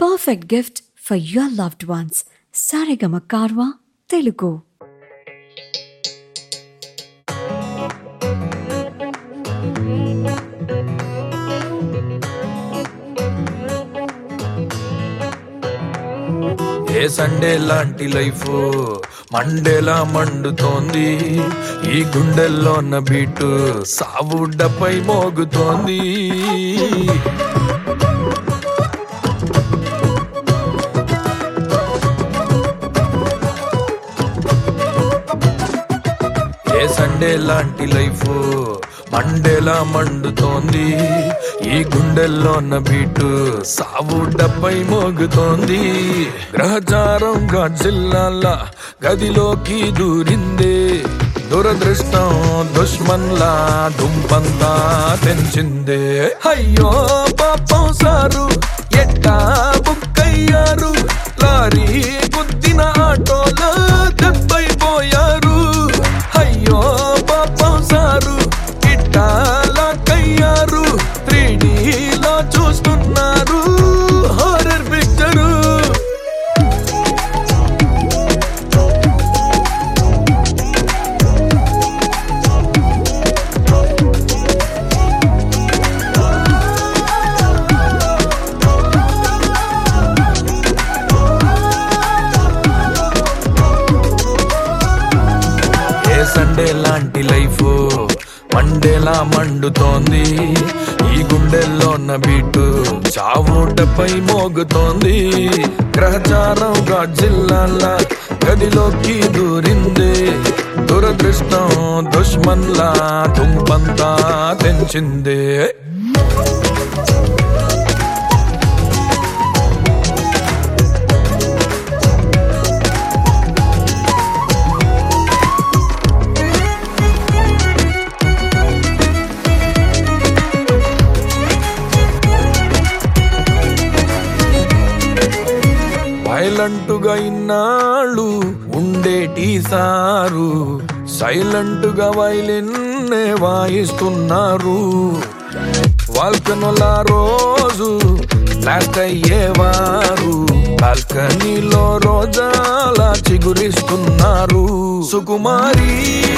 perfect gift for your loved ones. Sarigama Karwa Telugu. ఏ Sunday లాంటి life మండేలా మండుతోంది ఈ గుండెల్లో ఉన్న బీటు సావుడ్డపై మోగుతోంది ఏ సండే లాంటి లైఫ్ మండేలా మండుతోంది ఈ గుండెల్లో ఉన్న బీటు సావుడ్డపై మోగుతోంది గ్రహచారం జిల్లాల గదిలోకి దూరింది దురదృష్టం దుష్మన్లా దుంపంతా తెంచిందే అయ్యో పాపం సారు ఎట్టా బుక్కయ్యారు లారీ గుద్దిన ఆటోలో దెబ్బైపోయారు అయ్యో పాపం సారు ఇట్టాలకయ్యారు త్రీడీలో చూస్తున్నారు హారర్ పిక్చరు ఏ సండే లాంటి లైఫ్ మండేలా మండుతోంది ఈ గుండెల్లో ఉన్న బీటు చావుటపై మోగుతోంది గ్రహచారం జిల్లాల గదిలోకి దూరింది దురదృష్టం దుష్మన్లా దుంపంతా తెంచింది వైలెంటుగా ఇన్నాళ్ళు ఉండేటి సారు సైలెంటుగా వైలిన్నే వాయిస్తున్నారు వాల్కనుల రోజు బ్లాక్ అయ్యేవారు బాల్కనీలో రోజాలా చిగురిస్తున్నారు సుకుమారి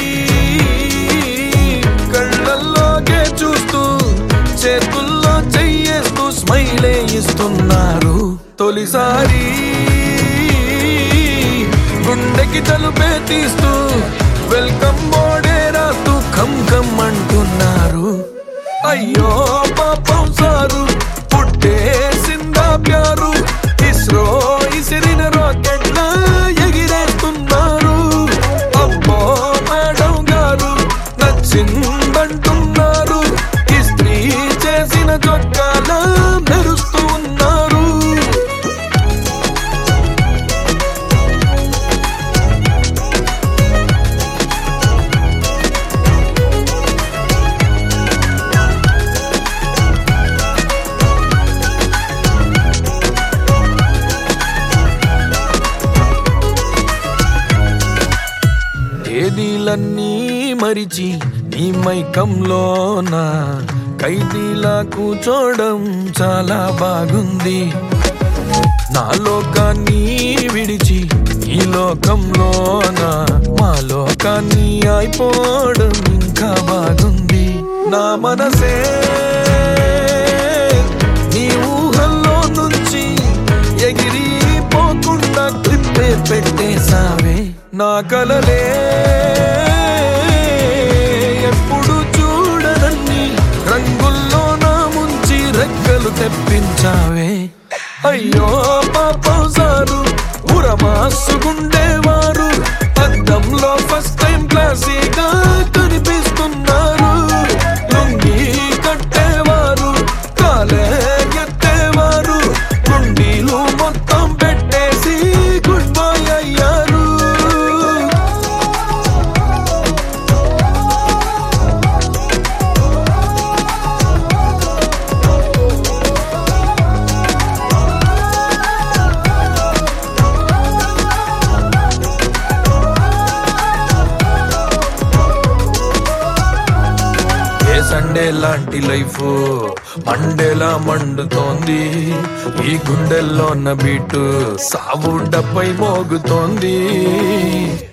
కళ్ళల్లోకే చూస్తూ చేతుల్లో చెయ్యేస్తూ స్మైలే ఇస్తున్నారు తొలిసారి గుండెకి తలుపే తీస్తూ వెల్కమ్ బోర్డే రాస్తూ కమ్ కమ్ అంటున్నారు అయ్యో పాపం సారు పుట్టేసిందా ప్యారు ఇస్రో ఇసిరిన రాకెట్ ఎగిరేస్తున్నారు అబ్బో మేడం గారు నచ్చిందంటున్నారు ఇస్త్రీ చేసిన చొక్కాల మెరుస్తూ ఉన్నారు తేదీలన్నీ మరిచి నీ మైకంలోన ఖైదీలా కూర్చోవడం చాలా బాగుంది నా లోకాన్ని విడిచి ఈ లోకంలోన మా లోకాన్ని అయిపోవడం ఇంకా బాగుంది నా మనసే నీ ఊహల్లో నుంచి ఎగిరిపోకుండా క్లిప్పే పెట్టేసావే నా కలలే ఎప్పుడు చూడనన్ని రంగుల్లో నా ముంచి రెక్కలు తెప్పించావే అయ్యో పాపం సారు ఉరమాసుకుండేవారు అద్దంలో ఫస్ట్ టైం క్లాసీగా కనిపిస్తున్నారు లుంగి కట్టేవారు కాలే ఎత్తేవారు గుండీలు మొత్తం పెట్టేసి గుడ్ బాయ్ అయ్యారు ఏ సండే లాంటి లైఫ్ మండేలా మండుతోంది ఈ గుండెల్లో ఉన్న బీటు సావు డబ్బై మోగుతోంది